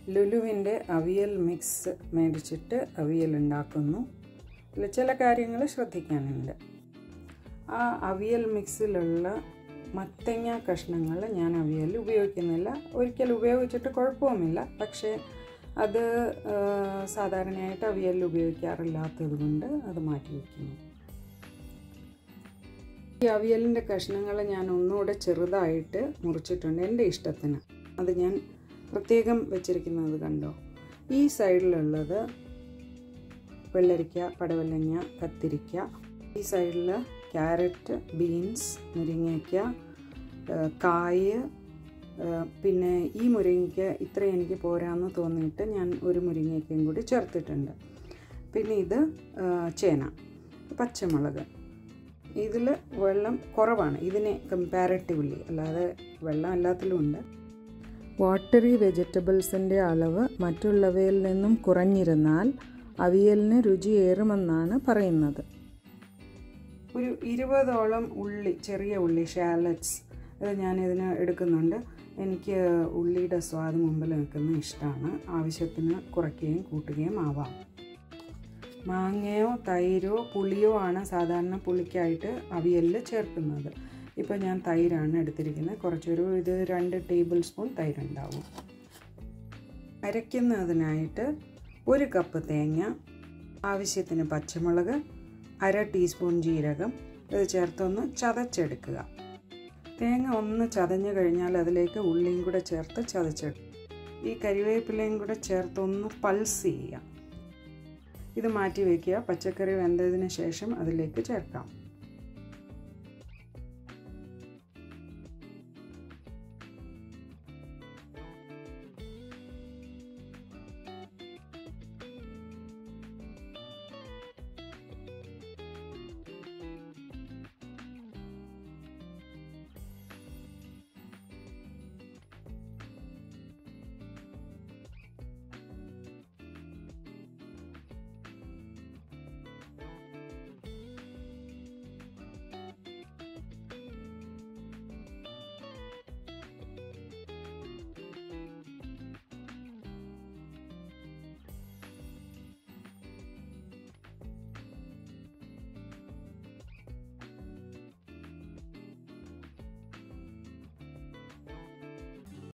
ലുലുവിൻ്റെ avial mix മേടിച്ചിട്ട് അവിയൽ ഉണ്ടാക്കുന്നു ഇതിൽ ചില കാര്യങ്ങൾ ശ്രദ്ധിക്കാനുണ്ട് ആ അവിയൽ മിക്സിലുള്ള മത്തങ്ങ കഷ്ണങ്ങൾ ഞാൻ അവിയൽ ഉപയോഗിക്കുന്നില്ല ഒരിക്കൽ ഉപയോഗിച്ചിട്ട് കുഴപ്പവുമില്ല പക്ഷേ അത് ആ, സാധാരണയായിട്ട് അവിയലിൽ ഉപയോഗിക്കാറില്ലാത്തത് കൊണ്ട് അത് മാറ്റി വയ്ക്കുന്നു ഈ അവിയലിൻ്റെ കഷ്ണങ്ങൾ ഞാൻ ഒന്നുകൂടെ ചെറുതായിട്ട് മുറിച്ചിട്ടുണ്ട് എൻ്റെ ഇഷ്ടത്തിന് അത് ഞാൻ പ്രത്യേകം വെച്ചിരിക്കുന്നത് കണ്ടോ ഈ സൈഡിലുള്ളത് വെള്ളരിക്ക പടവലങ്ങ കത്തിരിക്ക ഈ സൈഡിൽ ക്യാരറ്റ് ബീൻസ് മുരിങ്ങയ്ക്ക ഏഹ് കായ് ഏഹ് പിന്നെ ഈ മുരിങ്ങയ്ക്ക ഇത്രയും എനിക്ക് പോരാന്ന് തോന്നിയിട്ട് ഞാൻ ഒരു മുരിങ്ങയ്ക്കയും കൂടി ചേർത്തിട്ടുണ്ട് പിന്നെ ഇത് ഏഹ് ചേന പച്ചമുളക് ഇതിൽ വെള്ളം കുറവാണ് ഇതിനെ കമ്പാരറ്റീവ്ലി അല്ലാതെ വെള്ളം എല്ലാത്തിലും ഉണ്ട് വാട്ടറി വെജിറ്റബിൾസിൻ്റെ അളവ് മറ്റുള്ളവയിൽ നിന്നും കുറഞ്ഞിരുന്നാൽ അവിയലിന് രുചിയേറുമെന്നാണ് പറയുന്നത് ഒരു ഇരുപതോളം ഉള്ളി ചെറിയ ഉള്ളി ഷാലറ്റ്സ് ഇത് ഞാനിതിന് എടുക്കുന്നുണ്ട് എനിക്ക് ഉള്ളിയുടെ സ്വാദ് മുമ്പിൽ നിൽക്കുന്ന ഇഷ്ടമാണ് ആവശ്യത്തിന് കുറയ്ക്കുകയും കൂട്ടുകയും ആവാം മാങ്ങയോ തൈരോ പുളിയോ ആണ് സാധാരണ പുളിക്കായിട്ട് അവിയലിൽ ചേർക്കുന്നത് ഇപ്പോൾ ഞാൻ തൈരാണ് എടുത്തിരിക്കുന്നത് കുറച്ചൊരു ഇത് രണ്ട് ടേബിൾ സ്പൂൺ തൈരുണ്ടാവും അരയ്ക്കുന്നതിനായിട്ട് ഒരു കപ്പ് തേങ്ങ ആവശ്യത്തിന് പച്ചമുളക് അര ടീസ്പൂൺ ജീരകം ഇത് ചേർത്തൊന്ന് ചതച്ചെടുക്കുക തേങ്ങ ഒന്ന് ചതഞ്ഞു കഴിഞ്ഞാൽ അതിലേക്ക് ഉള്ളിയും കൂടെ ചേർത്ത് ചതച്ചെടുക്കും ഈ കരിവേപ്പിലയും കൂടെ ചേർത്തൊന്ന് പൾസ് ചെയ്യുക ഇത് മാറ്റി വയ്ക്കുക പച്ചക്കറി വെന്തതിന് ശേഷം അതിലേക്ക് ചേർക്കാം